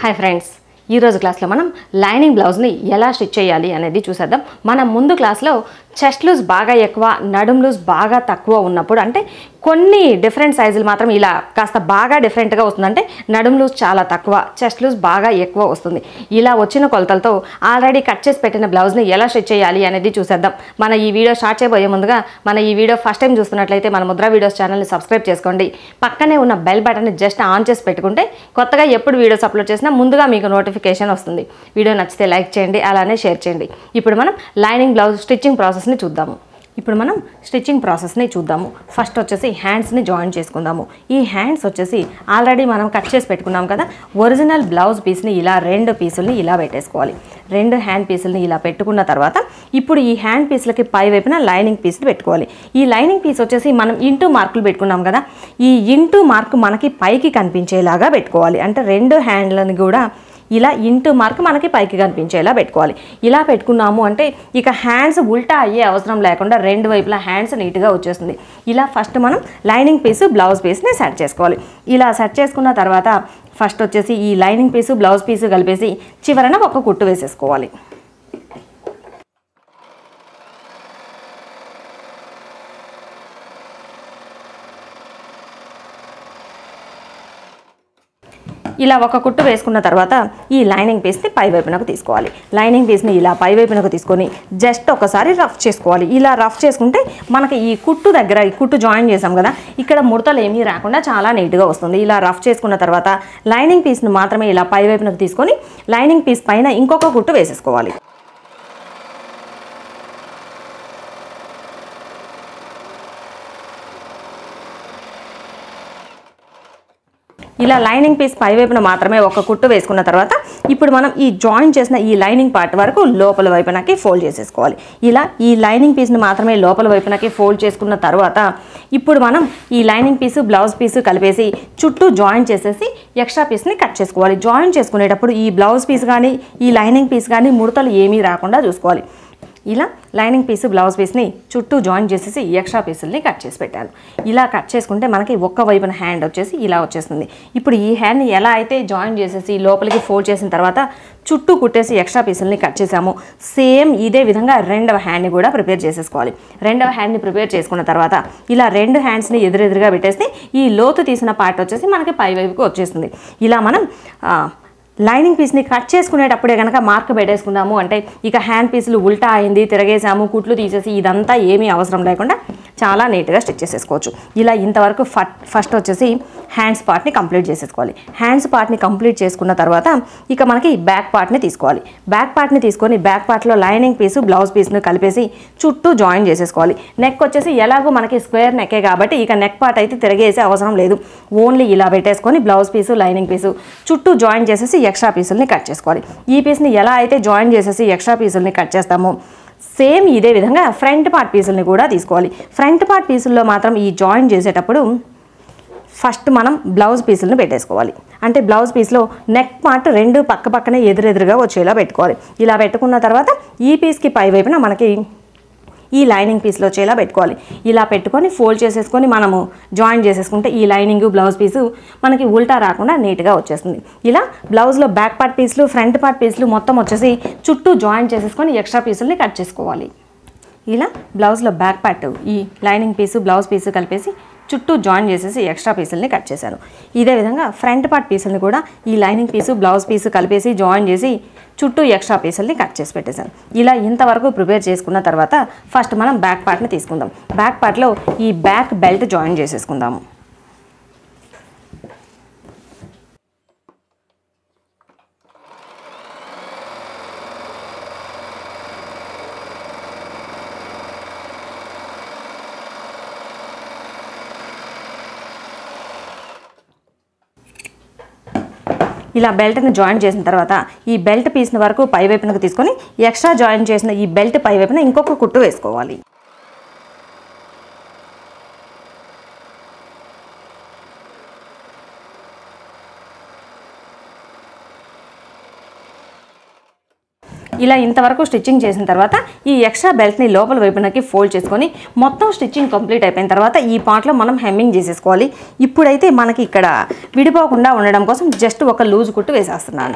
hi friends ఈరోజు క్లాస్లో మనం లైనింగ్ బ్లౌజ్ని ఎలా స్టిచ్ చేయాలి అనేది చూసేద్దాం మనం ముందు క్లాస్లో చెస్ట్ లూజ్ బాగా ఎక్కువ నడుం లూజ్ బాగా తక్కువ ఉన్నప్పుడు అంటే కొన్ని డిఫరెంట్ సైజులు మాత్రం ఇలా కాస్త బాగా డిఫరెంట్గా వస్తుంది అంటే నడుం లూజ్ చాలా తక్కువ చెస్ట్ లూజ్ బాగా ఎక్కువ వస్తుంది ఇలా వచ్చిన కొలతలతో ఆల్రెడీ కట్ చేసి పెట్టిన బ్లౌజ్ని ఎలా స్టిచ్ చేయాలి అనేది చూసేద్దాం మన ఈ వీడియో స్టార్ట్ చేయబోయే ముందుగా మన ఈ వీడియో ఫస్ట్ టైం చూస్తున్నట్లయితే మన ముద్ర వీడియోస్ ఛానల్ని సబ్స్క్రైబ్ చేసుకోండి పక్కనే ఉన్న బెల్ బటన్ని జస్ట్ ఆన్ చేసి పెట్టుకుంటే కొత్తగా ఎప్పుడు వీడియోస్ అప్లోడ్ చేసినా ముందుగా మీకు నోటిఫికేషన్ వస్తుంది వీడియో నచ్చితే లైక్ చేయండి అలానే షేర్ చేయండి ఇప్పుడు మనం లైనింగ్ బ్లౌజ్ స్టిచ్చింగ్ ప్రాసెస్ని చూద్దాము ఇప్పుడు మనం స్టిచ్చింగ్ ప్రాసెస్ని చూద్దాము ఫస్ట్ వచ్చేసి హ్యాండ్స్ని జాయిన్ చేసుకుందాము ఈ హ్యాండ్స్ వచ్చేసి ఆల్రెడీ మనం కట్ చేసి పెట్టుకున్నాం కదా ఒరిజినల్ బ్లౌజ్ పీస్ని ఇలా రెండు పీసుల్ని ఇలా పెట్టేసుకోవాలి రెండు హ్యాండ్ పీసుల్ని ఇలా పెట్టుకున్న తర్వాత ఇప్పుడు ఈ హ్యాండ్ పీసులకి పై వైపున లైనింగ్ పీస్ని పెట్టుకోవాలి ఈ లైనింగ్ పీస్ వచ్చేసి మనం ఇంటూ మార్కులు పెట్టుకున్నాం కదా ఈ ఇంటూ మార్క్ మనకి పైకి కనిపించేలాగా పెట్టుకోవాలి అంటే రెండు హ్యాండ్లను కూడా ఇలా ఇంటూ మార్క్ మనకి పైకి కనిపించేలా పెట్టుకోవాలి ఇలా పెట్టుకున్నాము అంటే ఇక హ్యాండ్స్ ఉల్టా అయ్యే అవసరం లేకుండా రెండు వైపులా హ్యాండ్స్ నీట్గా వచ్చేస్తుంది ఇలా ఫస్ట్ మనం లైనింగ్ పీసు బ్లౌజ్ పీస్ని సెట్ చేసుకోవాలి ఇలా సెట్ చేసుకున్న తర్వాత ఫస్ట్ వచ్చేసి ఈ లైనింగ్ పీసు బ్లౌజ్ పీసు కలిపేసి చివరన ఒక కుట్టు వేసేసుకోవాలి ఇలా ఒక కుట్టు వేసుకున్న తర్వాత ఈ లైనింగ్ పీస్ని పై వైపునకు తీసుకోవాలి లైనింగ్ పీస్ని ఇలా పై వైపునకు తీసుకొని జస్ట్ ఒకసారి రఫ్ చేసుకోవాలి ఇలా రఫ్ చేసుకుంటే మనకి ఈ కుట్టు దగ్గర ఈ కుట్టు జాయిన్ చేసాం కదా ఇక్కడ ముడతలు ఏమీ రాకుండా చాలా నీట్గా వస్తుంది ఇలా రఫ్ చేసుకున్న తర్వాత లైనింగ్ పీస్ని మాత్రమే ఇలా పై వైపునకు తీసుకొని లైనింగ్ పీస్ పైన ఇంకొక కుట్టు వేసేసుకోవాలి ఇలా లైనింగ్ పీస్ పై వైపున మాత్రమే ఒక కుట్టు వేసుకున్న తర్వాత ఇప్పుడు మనం ఈ జాయిన్ చేసిన ఈ లైనింగ్ పార్ట్ వరకు లోపల వైపునకి ఫోల్డ్ చేసేసుకోవాలి ఇలా ఈ లైనింగ్ పీస్ని మాత్రమే లోపల వైపునకి ఫోల్డ్ చేసుకున్న తర్వాత ఇప్పుడు మనం ఈ లైనింగ్ పీసు బ్లౌజ్ పీసు కలిపేసి చుట్టూ జాయిన్ చేసేసి ఎక్స్ట్రా పీస్ని కట్ చేసుకోవాలి జాయిన్ చేసుకునేటప్పుడు ఈ బ్లౌజ్ పీస్ కానీ ఈ లైనింగ్ పీస్ కానీ ముడతలు ఏమీ రాకుండా చూసుకోవాలి ఇలా లైనింగ్ పీసు బ్లౌజ్ పీస్ని చుట్టూ జాయిన్ చేసేసి ఎక్స్ట్రా పీసుల్ని కట్ చేసి పెట్టాను ఇలా కట్ చేసుకుంటే మనకి ఒక్క వైపున హ్యాండ్ వచ్చేసి ఇలా వచ్చేస్తుంది ఇప్పుడు ఈ హ్యాండ్ని ఎలా అయితే జాయిన్ చేసేసి లోపలికి ఫోల్డ్ చేసిన తర్వాత చుట్టూ కుట్టేసి ఎక్స్ట్రా పీసుల్ని కట్ చేసాము సేమ్ ఇదే విధంగా రెండవ హ్యాండ్ని కూడా ప్రిపేర్ చేసేసుకోవాలి రెండవ హ్యాండ్ని ప్రిపేర్ చేసుకున్న తర్వాత ఇలా రెండు హ్యాండ్స్ని ఎదురెదురుగా పెట్టేస్తే ఈ లోతు తీసిన పార్ట్ వచ్చేసి మనకి పై వైపుకి వచ్చేస్తుంది ఇలా మనం ఆ, లైనింగ్ పీస్ని కట్ చేసుకునేటప్పుడే కనుక మార్క్ పెట్టేసుకున్నాము అంటే ఇక హ్యాండ్ పీసులు ఉల్టా అయింది తిరగేసాము కుట్లు తీసేసి ఇదంతా ఏమీ అవసరం లేకుండా చాలా నీట్గా స్టిచ్ చేసేసుకోవచ్చు ఇలా ఇంతవరకు ఫట్ ఫస్ట్ వచ్చేసి హ్యాండ్స్ పార్ట్ని కంప్లీట్ చేసేసుకోవాలి హ్యాండ్స్ పార్ట్ని కంప్లీట్ చేసుకున్న తర్వాత ఇక మనకి బ్యాక్ పార్ట్ని తీసుకోవాలి బ్యాక్ పార్ట్ని తీసుకొని బ్యాక్ పార్ట్లో లైనింగ్ పీసు బ్లౌజ్ పీస్ను కలిపేసి చుట్టూ జాయిన్ చేసేసుకోవాలి నెక్ వచ్చేసి ఎలాగో మనకి స్క్వేర్ నెక్కే కాబట్టి ఇక నెక్ పార్ట్ అయితే తిరగేసే అవసరం లేదు ఓన్లీ ఇలా పెట్టేసుకొని బ్లౌజ్ పీసు లైనింగ్ పీసు చుట్టూ జాయిన్ చేసేసి ఎక్స్ట్రా పీసుల్ని కట్ చేసుకోవాలి ఈ పీస్ని ఎలా అయితే జాయిన్ చేసేసి ఎక్స్ట్రా పీసుల్ని కట్ చేస్తామో సేమ్ ఇదే విధంగా ఫ్రంట్ పార్ట్ పీసుల్ని కూడా తీసుకోవాలి ఫ్రంట్ పార్ట్ పీసుల్లో మాత్రం ఈ జాయిన్ చేసేటప్పుడు ఫస్ట్ మనం బ్లౌజ్ పీసులను పెట్టేసుకోవాలి అంటే బ్లౌజ్ పీస్లో నెక్ పార్ట్ రెండు పక్క పక్కనే ఎదురెదురుగా వచ్చేలా పెట్టుకోవాలి ఇలా పెట్టుకున్న తర్వాత ఈ పీస్కి పై వైపున మనకి ఈ లైనింగ్ పీస్లో వచ్చేలా పెట్టుకోవాలి ఇలా పెట్టుకొని ఫోల్డ్ చేసేసుకొని మనము జాయిన్ చేసేసుకుంటే ఈ లైనింగ్ బ్లౌజ్ పీసు మనకి ఉల్టా రాకుండా నీట్గా వచ్చేస్తుంది ఇలా బ్లౌజ్లో బ్యాక్ పార్ట్ పీసులు ఫ్రంట్ పార్ట్ పీసులు మొత్తం వచ్చేసి చుట్టూ జాయిన్ చేసేసుకొని ఎక్స్ట్రా పీసుల్ని కట్ చేసుకోవాలి ఇలా బ్లౌజ్లో బ్యాక్ పార్ట్ ఈ లైనింగ్ పీసు బ్లౌజ్ పీసు కలిపేసి చుట్టూ జాయిన్ చేసేసి ఎక్స్ట్రా పీసుల్ని కట్ చేశాను ఇదే విధంగా ఫ్రంట్ పార్ట్ పీసుల్ని కూడా ఈ లైనింగ్ పీసు బ్లౌజ్ పీసు కలిపేసి జాయిన్ చేసి చుట్టూ ఎక్స్ట్రా పీసుల్ని కట్ చేసి పెట్టేశాను ఇలా ఇంతవరకు ప్రిపేర్ చేసుకున్న తర్వాత ఫస్ట్ మనం బ్యాక్ పార్ట్ని తీసుకుందాం బ్యాక్ పార్ట్లో ఈ బ్యాక్ బెల్ట్ జాయిన్ చేసేసుకుందాము ఇలా బెల్ట్ని జాయిన్ చేసిన తర్వాత ఈ బెల్ట్ పీస్ని వరకు పై వైపునకు తీసుకొని ఎక్స్ట్రా జాయిన్ చేసిన ఈ బెల్ట్ పై వైపున ఇంకొక కుట్టు వేసుకోవాలి ఇలా ఇంతవరకు స్టిచ్చింగ్ చేసిన తర్వాత ఈ ఎక్స్ట్రా బెల్ట్ని లోపల వైపునకి ఫోల్డ్ చేసుకొని మొత్తం స్టిచ్చింగ్ కంప్లీట్ అయిపోయిన తర్వాత ఈ పార్ట్లో మనం హెమ్మింగ్ చేసేసుకోవాలి ఇప్పుడైతే మనకి ఇక్కడ విడిపోకుండా ఉండడం కోసం జస్ట్ ఒక లూజ్ కుట్టు వేసేస్తున్నాను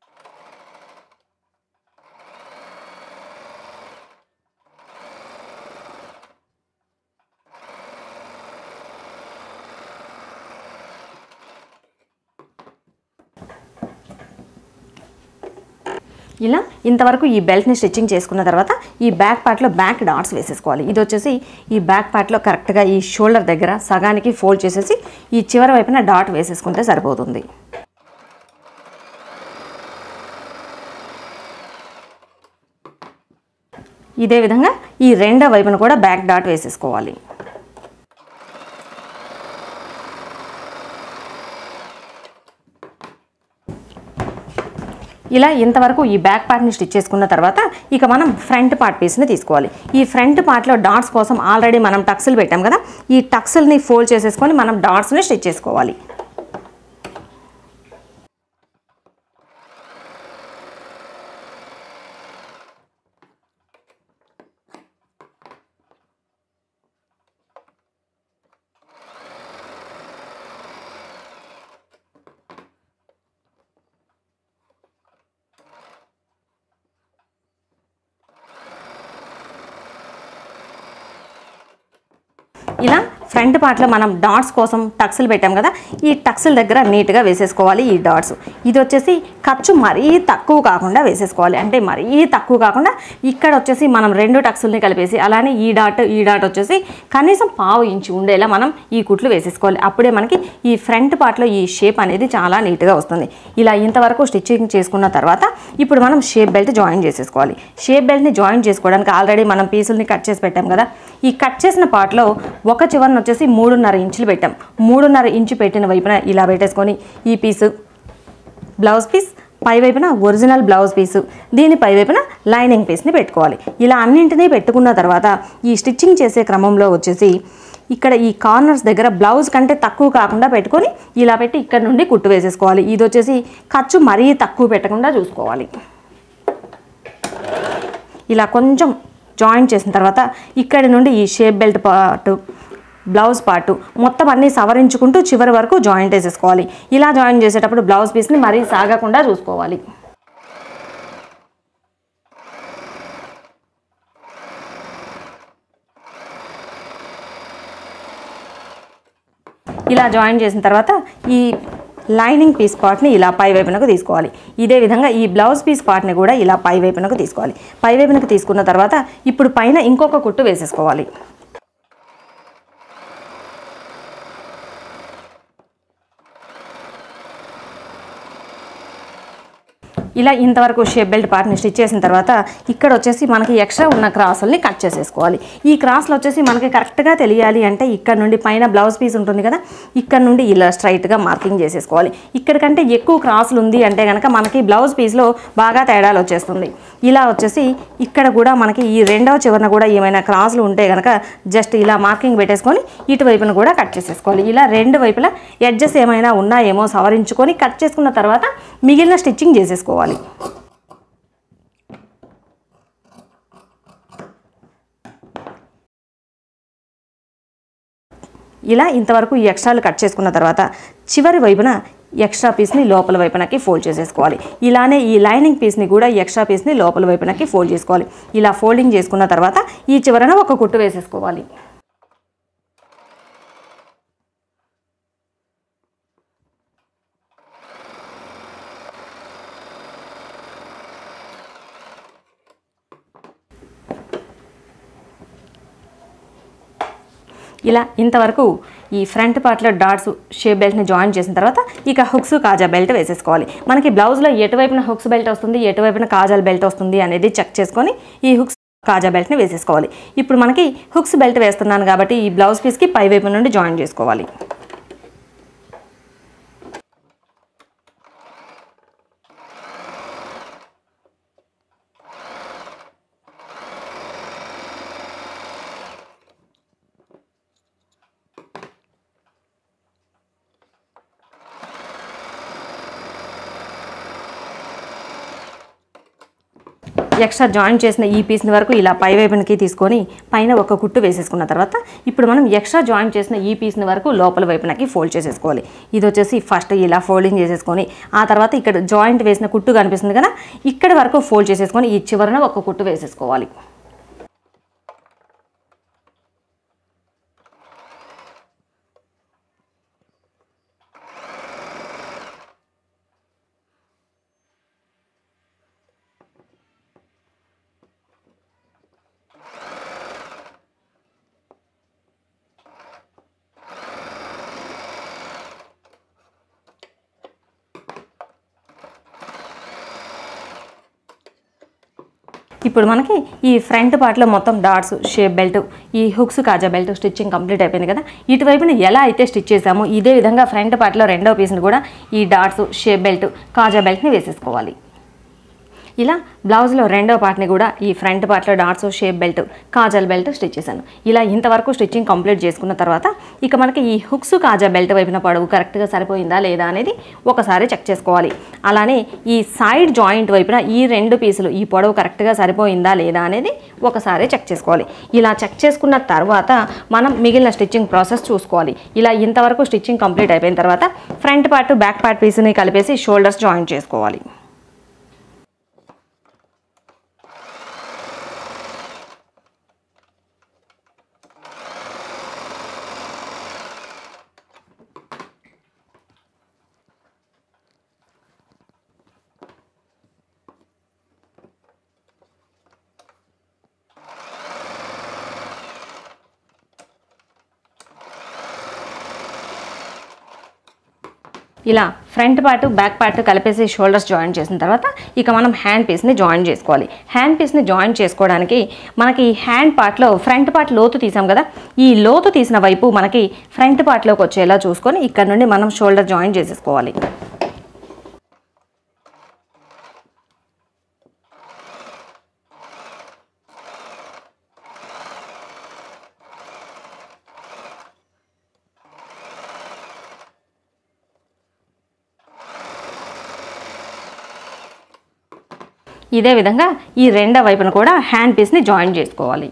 ఇలా ఇంతవరకు ఈ బెల్ట్ని స్టిచ్చింగ్ చేసుకున్న తర్వాత ఈ బ్యాక్ పార్ట్లో బ్యాక్ డాట్స్ వేసేసుకోవాలి ఇది వచ్చేసి ఈ బ్యాక్ పార్ట్లో కరెక్ట్గా ఈ షోల్డర్ దగ్గర సగానికి ఫోల్డ్ చేసేసి ఈ చివరి వైపున డాట్ వేసేసుకుంటే సరిపోతుంది ఇదే విధంగా ఈ రెండో వైపున కూడా బ్యాక్ డాట్ వేసేసుకోవాలి ఇలా ఇంతవరకు ఈ బ్యాక్ పార్ట్ని స్టిచ్ చేసుకున్న తర్వాత ఇక మనం ఫ్రంట్ పార్ట్ పీస్ని తీసుకోవాలి ఈ ఫ్రంట్ పార్ట్లో డాట్స్ కోసం ఆల్రెడీ మనం టక్స్లు పెట్టాం కదా ఈ టక్స్ల్ని ఫోల్డ్ చేసేసుకొని మనం డాట్స్ని స్టిచ్ చేసుకోవాలి ఇలా ఫ్రంట్ పార్ట్లో మనం డాట్స్ కోసం టక్స్లు పెట్టాం కదా ఈ టక్స్ల దగ్గర నీట్గా వేసేసుకోవాలి ఈ డాట్స్ ఇది వచ్చేసి ఖర్చు మరీ తక్కువ కాకుండా వేసేసుకోవాలి అంటే మరీ తక్కువ కాకుండా ఇక్కడ వచ్చేసి మనం రెండు టక్స్ల్ని కలిపేసి అలానే ఈ డాట్ ఈ డాట్ వచ్చేసి కనీసం పావు ఇంచు ఉండేలా మనం ఈ కుట్లు వేసేసుకోవాలి అప్పుడే మనకి ఈ ఫ్రంట్ పార్ట్లో ఈ షేప్ అనేది చాలా నీట్గా వస్తుంది ఇలా ఇంతవరకు స్టిచ్చింగ్ చేసుకున్న తర్వాత ఇప్పుడు మనం షేప్ బెల్ట్ జాయిన్ చేసేసుకోవాలి షేప్ బెల్ట్ని జాయిన్ చేసుకోవడానికి ఆల్రెడీ మనం పీసుల్ని కట్ చేసి పెట్టాం కదా ఈ కట్ చేసిన పార్ట్లో ఒక చివరన వచ్చేసి మూడున్నర ఇంచులు పెట్టాం మూడున్నర ఇంచు పెట్టిన వైపున ఇలా పెట్టేసుకొని ఈ పీసు బ్లౌజ్ పీస్ పై వైపున ఒరిజినల్ బ్లౌజ్ పీసు దీని పై వైపున లైనింగ్ పీస్ని పెట్టుకోవాలి ఇలా అన్నింటినీ పెట్టుకున్న తర్వాత ఈ స్టిచ్చింగ్ చేసే క్రమంలో వచ్చేసి ఇక్కడ ఈ కార్నర్స్ దగ్గర బ్లౌజ్ కంటే తక్కువ కాకుండా పెట్టుకొని ఇలా పెట్టి ఇక్కడ నుండి కుట్టు వేసేసుకోవాలి ఇది వచ్చేసి ఖర్చు మరీ తక్కువ పెట్టకుండా చూసుకోవాలి ఇలా కొంచెం జాయిన్ చేసిన తర్వాత ఇక్కడి నుండి ఈ shape belt part blouse part మొత్తం అన్నీ సవరించుకుంటూ చివరి వరకు జాయింట్ వేసేసుకోవాలి ఇలా జాయిన్ చేసేటప్పుడు బ్లౌజ్ పీస్ని మరీ సాగకుండా చూసుకోవాలి ఇలా జాయిన్ చేసిన తర్వాత ఈ లైనింగ్ పీస్ పార్ట్ని ఇలా పై వైపునకు తీసుకోవాలి ఇదే విధంగా ఈ బ్లౌజ్ పీస్ పార్ట్ని కూడా ఇలా పై వైపునకు తీసుకోవాలి పై వైపునకు తీసుకున్న తర్వాత ఇప్పుడు పైన ఇంకొక కుట్టు వేసేసుకోవాలి ఇలా ఇంతవరకు షేప్ బెల్ట్ పార్ట్ని స్టిచ్ చేసిన తర్వాత ఇక్కడ వచ్చేసి మనకి ఎక్స్ట్రా ఉన్న క్రాసుల్ని కట్ చేసేసుకోవాలి ఈ క్రాస్లు వచ్చేసి మనకి కరెక్ట్గా తెలియాలి అంటే ఇక్కడ నుండి పైన బ్లౌజ్ పీస్ ఉంటుంది కదా ఇక్కడ నుండి ఇలా స్ట్రైట్గా మార్కింగ్ చేసేసుకోవాలి ఇక్కడికంటే ఎక్కువ క్రాసులు ఉంది అంటే కనుక మనకి బ్లౌజ్ పీస్లో బాగా తేడాలు వచ్చేస్తుంది ఇలా వచ్చేసి ఇక్కడ కూడా మనకి ఈ రెండవ చివరన కూడా ఏమైనా క్రాసులు ఉంటే కనుక జస్ట్ ఇలా మార్కింగ్ పెట్టేసుకొని ఇటువైపున కూడా కట్ చేసేసుకోవాలి ఇలా రెండు వైపులా ఎడ్జెస్ ఏమైనా ఉన్నాయేమో సవరించుకొని కట్ చేసుకున్న తర్వాత మిగిలిన స్టిచ్చింగ్ చేసేసుకోవాలి ఇలా ఇంతవరకు ఈ ఎక్స్ట్రాలు కట్ చేసుకున్న తర్వాత చివరి వైపున ఎక్స్ట్రా పీస్ని లోపల వైపునకి ఫోల్డ్ చేసేసుకోవాలి ఇలానే ఈ లైనింగ్ పీస్ని కూడా ఈ ఎక్స్ట్రా పీస్ని లోపల వైపునకి ఫోల్డ్ చేసుకోవాలి ఇలా ఫోల్డింగ్ చేసుకున్న తర్వాత ఈ చివరన ఒక కుట్టు వేసేసుకోవాలి ఇలా ఇంతవరకు ఈ ఫ్రంట్ పార్ట్లో డాట్స్ షేప్ బెల్ట్ని జాయిన్ చేసిన తర్వాత ఇక హుక్స్ కాజా బెల్ట్ వేసేసుకోవాలి మనకి బ్లౌజ్లో ఎటువైపున హుక్స్ బెల్ట్ వస్తుంది ఎటువైపున కాజాల బెల్ట్ వస్తుంది అనేది చెక్ చేసుకొని ఈ హుక్స్ కాజా బెల్ట్ని వేసేసుకోవాలి ఇప్పుడు మనకి హుక్స్ బెల్ట్ వేస్తున్నాను కాబట్టి ఈ బ్లౌజ్ పీస్కి పై వైపు నుండి జాయిన్ చేసుకోవాలి ఎక్స్ట్రా జాయింట్ చేసిన ఈ పీస్ని వరకు ఇలా పై వైపునకి తీసుకొని పైన ఒక కుట్టు వేసేసుకున్న తర్వాత ఇప్పుడు మనం ఎక్స్ట్రా జాయింట్ చేసిన ఈ పీస్ని వరకు లోపల వైపునకి ఫోల్డ్ చేసేసుకోవాలి ఇది వచ్చేసి ఫస్ట్ ఇలా ఫోల్డింగ్ చేసేసుకొని ఆ తర్వాత ఇక్కడ జాయింట్ వేసిన కుట్టు కనిపిస్తుంది కదా ఇక్కడ వరకు ఫోల్డ్ చేసేసుకొని ఈ చివరన ఒక కుట్టు వేసేసుకోవాలి ఇప్పుడు మనకి ఈ ఫ్రంట్ పార్ట్లో మొత్తం డాట్స్ షేప్ బెల్ట్ ఈ హుక్స్ కాజా బెల్ట్ స్టిచ్చింగ్ కంప్లీట్ అయిపోయింది కదా ఇటువైపున ఎలా అయితే స్టిచ్ చేసామో ఇదే విధంగా ఫ్రంట్ పార్ట్లో రెండో పీస్ని కూడా ఈ డాట్స్ షేప్ బెల్ట్ కాజా బెల్ట్ని వేసేసుకోవాలి ఇలా బ్లౌజ్లో రెండో పార్ట్ని కూడా ఈ ఫ్రంట్ పార్ట్లో డాట్స్ షేప్ బెల్ట్ కాజల్ బెల్ట్ స్టిచ్ చేశాను ఇలా ఇంతవరకు స్టిచ్చింగ్ కంప్లీట్ చేసుకున్న తర్వాత ఇక మనకి ఈ హుక్స్ కాజా బెల్ట్ వైపున పొడవు కరెక్ట్గా సరిపోయిందా లేదా అనేది ఒకసారి చెక్ చేసుకోవాలి అలానే ఈ సైడ్ జాయింట్ వైపున ఈ రెండు పీసులు ఈ పొడవు కరెక్ట్గా సరిపోయిందా లేదా అనేది ఒకసారి చెక్ చేసుకోవాలి ఇలా చెక్ చేసుకున్న తర్వాత మనం మిగిలిన స్టిచ్చింగ్ ప్రాసెస్ చూసుకోవాలి ఇలా ఇంతవరకు స్టిచ్చింగ్ కంప్లీట్ అయిపోయిన తర్వాత ఫ్రంట్ పార్ట్ బ్యాక్ పార్ట్ పీస్ని కలిపేసి షోల్డర్స్ జాయింట్ చేసుకోవాలి ఇలా ఫ్రంట్ పార్ట్ బ్యాక్ పార్ట్ కలిపేసి షోల్డర్స్ జాయిన్ చేసిన తర్వాత ఇక మనం హ్యాండ్ పీస్ని జాయిన్ చేసుకోవాలి హ్యాండ్ పీస్ని జాయిన్ చేసుకోవడానికి మనకి ఈ హ్యాండ్ పార్ట్లో ఫ్రంట్ పార్ట్ లోతు తీసాం కదా ఈ లోతు తీసిన వైపు మనకి ఫ్రంట్ పార్ట్లోకి వచ్చేలా చూసుకొని ఇక్కడ నుండి మనం షోల్డర్ జాయిన్ చేసేసుకోవాలి ఇదే విధంగా ఈ రెండో వైపున కూడా హ్యాండ్ పీస్ని జాయిన్ చేసుకోవాలి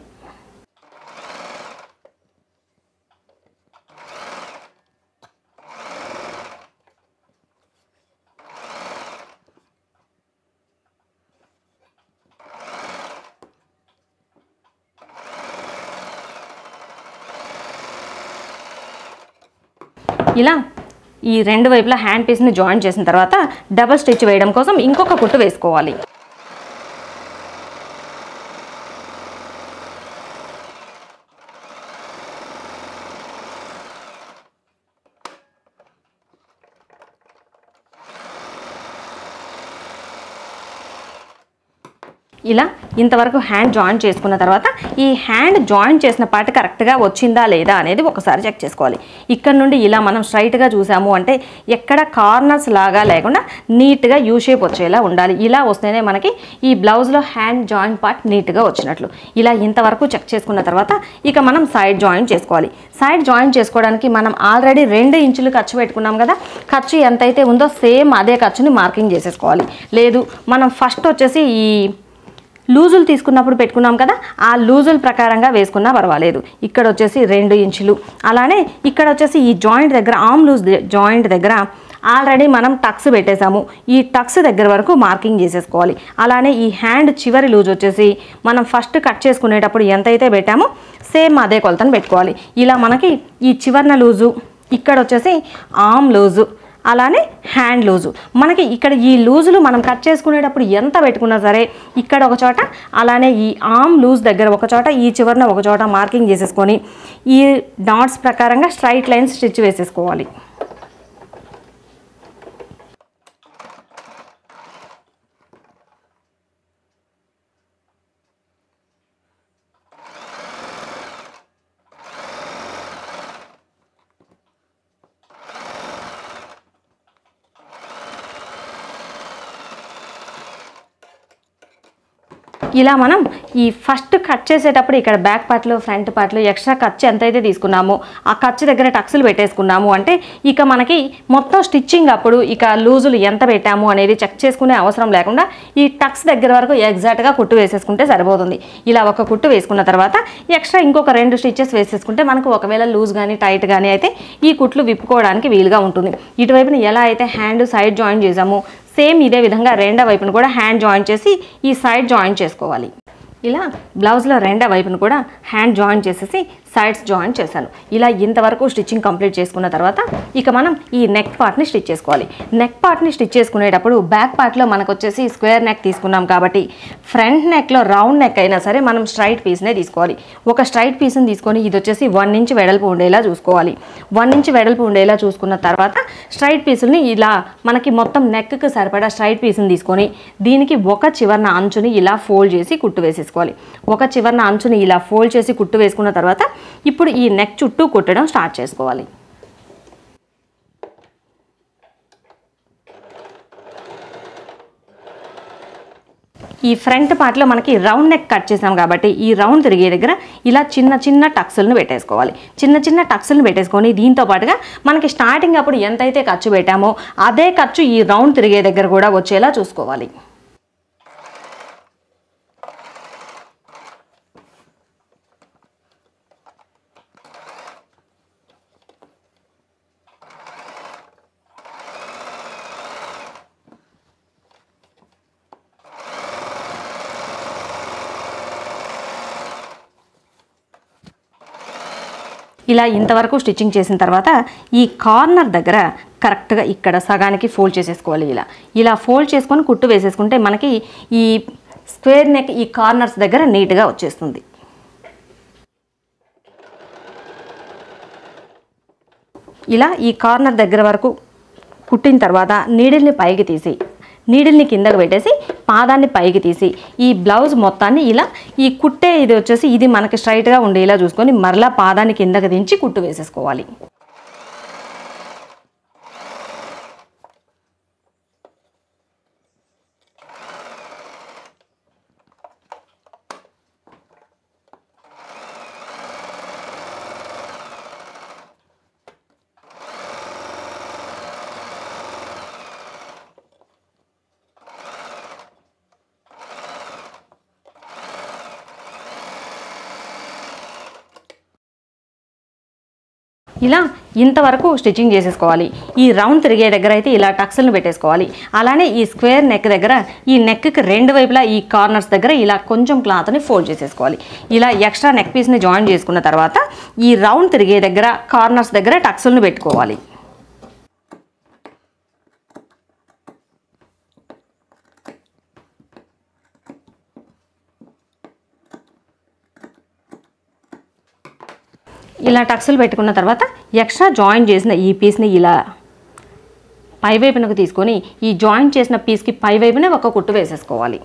ఇలా ఈ రెండు వైపులా హ్యాండ్ పీస్ని జాయిన్ చేసిన తర్వాత డబల్ స్టిచ్ వేయడం కోసం ఇంకొక కుట్టు వేసుకోవాలి ఇలా ఇంతవరకు హ్యాండ్ జాయిన్ చేసుకున్న తర్వాత ఈ హ్యాండ్ జాయిన్ చేసిన పార్ట్ కరెక్ట్గా వచ్చిందా లేదా అనేది ఒకసారి చెక్ చేసుకోవాలి ఇక్కడ నుండి ఇలా మనం స్ట్రైట్గా చూసాము అంటే ఎక్కడ కార్నర్స్ లాగా లేకుండా నీట్గా యూ షేప్ వచ్చేలా ఉండాలి ఇలా వస్తేనే మనకి ఈ బ్లౌజ్లో హ్యాండ్ జాయిన్ పార్ట్ నీట్గా వచ్చినట్లు ఇలా ఇంతవరకు చెక్ చేసుకున్న తర్వాత ఇక మనం సైడ్ జాయిన్ చేసుకోవాలి సైడ్ జాయిన్ చేసుకోవడానికి మనం ఆల్రెడీ రెండు ఇంచులు ఖర్చు పెట్టుకున్నాం కదా ఖర్చు ఎంతైతే ఉందో సేమ్ అదే ఖర్చుని మార్కింగ్ చేసేసుకోవాలి లేదు మనం ఫస్ట్ వచ్చేసి ఈ లూజులు తీసుకున్నప్పుడు పెట్టుకున్నాం కదా ఆ లూజుల ప్రకారంగా వేసుకున్నా పర్వాలేదు ఇక్కడ వచ్చేసి రెండు ఇంచులు అలానే ఇక్కడ వచ్చేసి ఈ జాయింట్ దగ్గర ఆమ్ లూజ్ జాయింట్ దగ్గర ఆల్రెడీ మనం టక్స్ పెట్టేశాము ఈ టక్స్ దగ్గర వరకు మార్కింగ్ చేసేసుకోవాలి అలానే ఈ హ్యాండ్ చివరి లూజ్ వచ్చేసి మనం ఫస్ట్ కట్ చేసుకునేటప్పుడు ఎంతైతే పెట్టామో సేమ్ అదే కొలతను పెట్టుకోవాలి ఇలా మనకి ఈ చివరన లూజు ఇక్కడ వచ్చేసి ఆమ్ లూజు అలానే హ్యాండ్ లూజు మనకి ఇక్కడ ఈ లూజులు మనం కట్ చేసుకునేటప్పుడు ఎంత పెట్టుకున్నా సరే ఇక్కడ ఒక చోట అలానే ఈ ఆమ్ లూజ్ దగ్గర ఒక చోట ఈ చివరన ఒక చోట మార్కింగ్ చేసేసుకొని ఈ డాట్స్ ప్రకారంగా స్ట్రైట్ లైన్స్ స్టిచ్ వేసేసుకోవాలి ఇలా మనం ఈ ఫస్ట్ కట్ చేసేటప్పుడు ఇక్కడ బ్యాక్ పార్ట్లో ఫ్రంట్ పార్ట్లో ఎక్స్ట్రా ఖర్చు ఎంతైతే తీసుకున్నామో ఆ ఖర్చు దగ్గర టక్స్లు పెట్టేసుకున్నాము అంటే ఇక మనకి మొత్తం స్టిచ్చింగ్ అప్పుడు ఇక లూజులు ఎంత పెట్టాము అనేది చెక్ చేసుకునే అవసరం లేకుండా ఈ టక్స్ దగ్గర వరకు ఎగ్జాక్ట్గా కుట్టు వేసేసుకుంటే సరిపోతుంది ఇలా ఒక కుట్టు వేసుకున్న తర్వాత ఎక్స్ట్రా ఇంకొక రెండు స్టిచ్చెస్ వేసేసుకుంటే మనకు ఒకవేళ లూజ్ కానీ టైట్ కానీ అయితే ఈ కుట్లు విప్పుకోవడానికి వీలుగా ఉంటుంది ఇటువైపున ఎలా అయితే హ్యాండ్ సైడ్ జాయిన్ చేసామో సేమ్ ఇదే విధంగా రెండో వైపును కూడా హ్యాండ్ జాయిన్ చేసి ఈ సైడ్ జాయిన్ చేసుకోవాలి ఇలా బ్లౌజ్లో రెండో వైపును కూడా హ్యాండ్ జాయిన్ చేసేసి సైడ్స్ జాయిన్ చేశాను ఇలా ఇంతవరకు స్టిచ్చింగ్ కంప్లీట్ చేసుకున్న తర్వాత ఇక మనం ఈ నెక్ పార్ట్ని స్టిచ్ చేసుకోవాలి నెక్ పార్ట్ని స్టిచ్ చేసుకునేటప్పుడు బ్యాక్ పార్ట్లో మనకు వచ్చేసి స్క్వేర్ నెక్ తీసుకున్నాం కాబట్టి ఫ్రంట్ నెక్లో రౌండ్ నెక్ అయినా సరే మనం స్ట్రైట్ పీస్నే తీసుకోవాలి ఒక స్ట్రైట్ పీస్ని తీసుకొని ఇది వచ్చేసి వన్ ఇంచ్ వెడల్పు ఉండేలా చూసుకోవాలి వన్ ఇంచ్ వెడల్పు ఉండేలా చూసుకున్న తర్వాత స్ట్రైట్ పీసుల్ని ఇలా మనకి మొత్తం నెక్కి సరిపడా స్ట్రైట్ పీస్ని తీసుకొని దీనికి ఒక చివరన అంచుని ఇలా ఫోల్డ్ చేసి కుట్టు వేసేసుకోవాలి ఒక చివరన అంచుని ఇలా ఫోల్డ్ చేసి కుట్టు వేసుకున్న తర్వాత ఇప్పుడు ఈ నెక్ చుట్టూ కుట్టడం స్టార్ట్ చేసుకోవాలి ఈ ఫ్రంట్ పార్ట్లో మనకి రౌండ్ నెక్ కట్ చేసాం కాబట్టి ఈ రౌండ్ తిరిగే దగ్గర ఇలా చిన్న చిన్న టక్స్లను పెట్టేసుకోవాలి చిన్న చిన్న టక్స్లను పెట్టేసుకొని దీంతో పాటుగా మనకి స్టార్టింగ్ అప్పుడు ఎంతైతే ఖర్చు పెట్టామో అదే ఖర్చు ఈ రౌండ్ తిరిగే దగ్గర కూడా వచ్చేలా చూసుకోవాలి ఇలా ఇంతవరకు స్టిచ్చింగ్ చేసిన తర్వాత ఈ కార్నర్ దగ్గర కరెక్ట్గా ఇక్కడ సగానికి ఫోల్డ్ చేసేసుకోవాలి ఇలా ఇలా ఫోల్డ్ చేసుకొని కుట్టు వేసేసుకుంటే మనకి ఈ స్క్వేర్ నెక్ ఈ కార్నర్స్ దగ్గర నీట్గా వచ్చేస్తుంది ఇలా ఈ కార్నర్ దగ్గర వరకు కుట్టిన తర్వాత నీడిల్ని పైకి తీసి నీడిల్ని కిందకు పెట్టేసి పాదాన్ని పైకి తీసి ఈ బ్లౌజ్ మొత్తాన్ని ఇలా ఈ కుట్టే ఇది వచ్చేసి ఇది మనకి స్ట్రైట్గా ఉండేలా చూసుకొని మరలా పాదాన్ని కిందకు దించి కుట్టు వేసేసుకోవాలి ఇలా ఇంతవరకు స్టిచ్చింగ్ చేసేసుకోవాలి ఈ రౌండ్ తిరిగే దగ్గర అయితే ఇలా టక్స్లను పెట్టేసుకోవాలి అలానే ఈ స్క్వేర్ నెక్ దగ్గర ఈ నెక్కి రెండు వైపులా ఈ కార్నర్స్ దగ్గర ఇలా కొంచెం క్లాత్ని ఫోల్డ్ చేసేసుకోవాలి ఇలా ఎక్స్ట్రా నెక్ పీస్ని జాయిన్ చేసుకున్న తర్వాత ఈ రౌండ్ తిరిగే దగ్గర కార్నర్స్ దగ్గర టక్స్లను పెట్టుకోవాలి ఇలా టక్స్లు పెట్టుకున్న తర్వాత ఎక్స్ట్రా జాయిన్ చేసిన ఈ పీస్ని ఇలా పై వైపునకు తీసుకొని ఈ జాయిన్ చేసిన పీస్కి పై వైపునే ఒక కుట్టు వేసేసుకోవాలి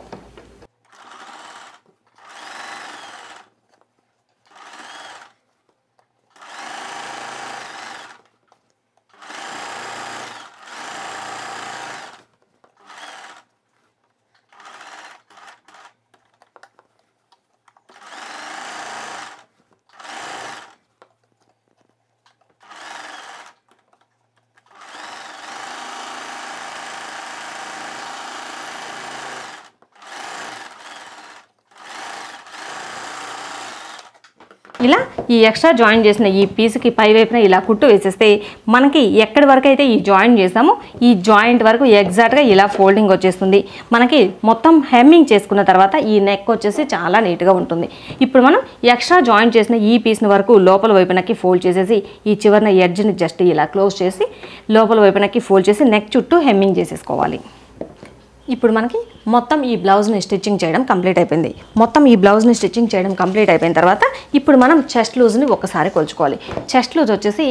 ఇలా ఈ ఎక్స్ట్రా జాయిన్ చేసిన ఈ పీస్కి పై వైపున ఇలా కుట్టు వేసేస్తే మనకి ఎక్కడి వరకు అయితే ఈ జాయిన్ చేసామో ఈ జాయింట్ వరకు ఎగ్జాక్ట్గా ఇలా ఫోల్డింగ్ వచ్చేస్తుంది మనకి మొత్తం హెమ్మింగ్ చేసుకున్న తర్వాత ఈ నెక్ వచ్చేసి చాలా నీట్గా ఉంటుంది ఇప్పుడు మనం ఎక్స్ట్రా జాయిన్ చేసిన ఈ పీస్ని వరకు లోపల వైపునకి ఫోల్డ్ చేసేసి ఈ చివరిన ఎడ్జ్ని జస్ట్ ఇలా క్లోజ్ చేసి లోపల వైపునకి ఫోల్డ్ చేసి నెక్ చుట్టూ హెమ్మింగ్ చేసేసుకోవాలి ఇప్పుడు మనకి మొత్తం ఈ బ్లౌజ్ని స్టిచ్చింగ్ చేయడం కంప్లీట్ అయిపోయింది మొత్తం ఈ బ్లౌజ్ని స్టిచ్చింగ్ చేయడం కంప్లీట్ అయిపోయిన తర్వాత ఇప్పుడు మనం చెస్ట్ లూజ్ని ఒకసారి కొలుచుకోవాలి చెస్ట్ లూజ్ వచ్చేసి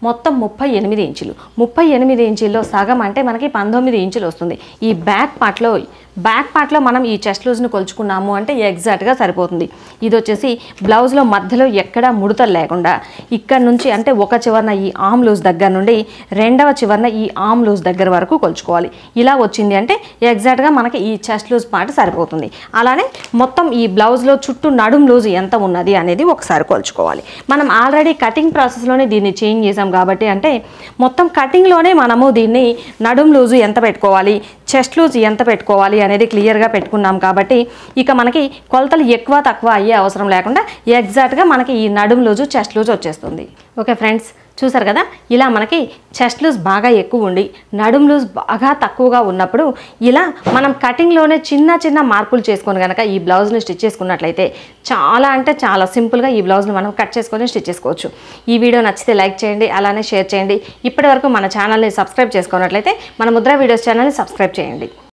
మొత్తం ముప్పై ఎనిమిది ఇంచులు ముప్పై ఎనిమిది ఇంచుల్లో సగం అంటే మనకి పంతొమ్మిది ఇంచులు వస్తుంది ఈ బ్యాక్ పార్ట్లో బ్యాక్ పార్ట్లో మనం ఈ చెస్ట్ లూజ్ని కొలుచుకున్నాము అంటే ఎగ్జాక్ట్గా సరిపోతుంది ఇది వచ్చేసి బ్లౌజ్లో మధ్యలో ఎక్కడా ముడతలు లేకుండా ఇక్కడ నుంచి అంటే ఒక చివరన ఈ ఆమ్ లూజ్ దగ్గర నుండి రెండవ చివరన ఈ ఆమ్ లూజ్ దగ్గర వరకు కొలుచుకోవాలి ఇలా వచ్చింది అంటే ఎగ్జాక్ట్గా మనకి ఈ చెస్ట్ లూజ్ పార్ట్ సరిపోతుంది అలానే మొత్తం ఈ బ్లౌజ్లో చుట్టూ నడుం లూజ్ ఎంత ఉన్నది అనేది ఒకసారి కొలుచుకోవాలి మనం ఆల్రెడీ కటింగ్ ప్రాసెస్లోనే దీన్ని చేంజ్ చేసాం కాబట్టి అంటే మొత్తం కటింగ్లోనే మనము దీన్ని నడుం లూజు ఎంత పెట్టుకోవాలి చెస్ట్ లూజ్ ఎంత పెట్టుకోవాలి అనేది క్లియర్గా పెట్టుకున్నాం కాబట్టి ఇక మనకి కొలతలు ఎక్కువ తక్కువ అయ్యే అవసరం లేకుండా ఎగ్జాక్ట్గా మనకి ఈ నడుం లూజు చెస్ట్ లూజ్ వచ్చేస్తుంది ఓకే ఫ్రెండ్స్ చూసారు కదా ఇలా మనకి చెస్ట్ లూజ్ బాగా ఎక్కువ ఉండి నడుం లూజ్ బాగా తక్కువగా ఉన్నప్పుడు ఇలా మనం కటింగ్లోనే చిన్న చిన్న మార్పులు చేసుకొని కనుక ఈ బ్లౌజ్ని స్టిచ్ చేసుకున్నట్లయితే చాలా అంటే చాలా సింపుల్గా ఈ బ్లౌజ్ని మనం కట్ చేసుకొని స్టిచ్ చేసుకోవచ్చు ఈ వీడియో నచ్చితే లైక్ చేయండి అలానే షేర్ చేయండి ఇప్పటివరకు మన ఛానల్ని సబ్స్క్రైబ్ చేసుకున్నట్లయితే మన ముద్ర వీడియోస్ ఛానల్ని సబ్స్క్రైబ్ చేయండి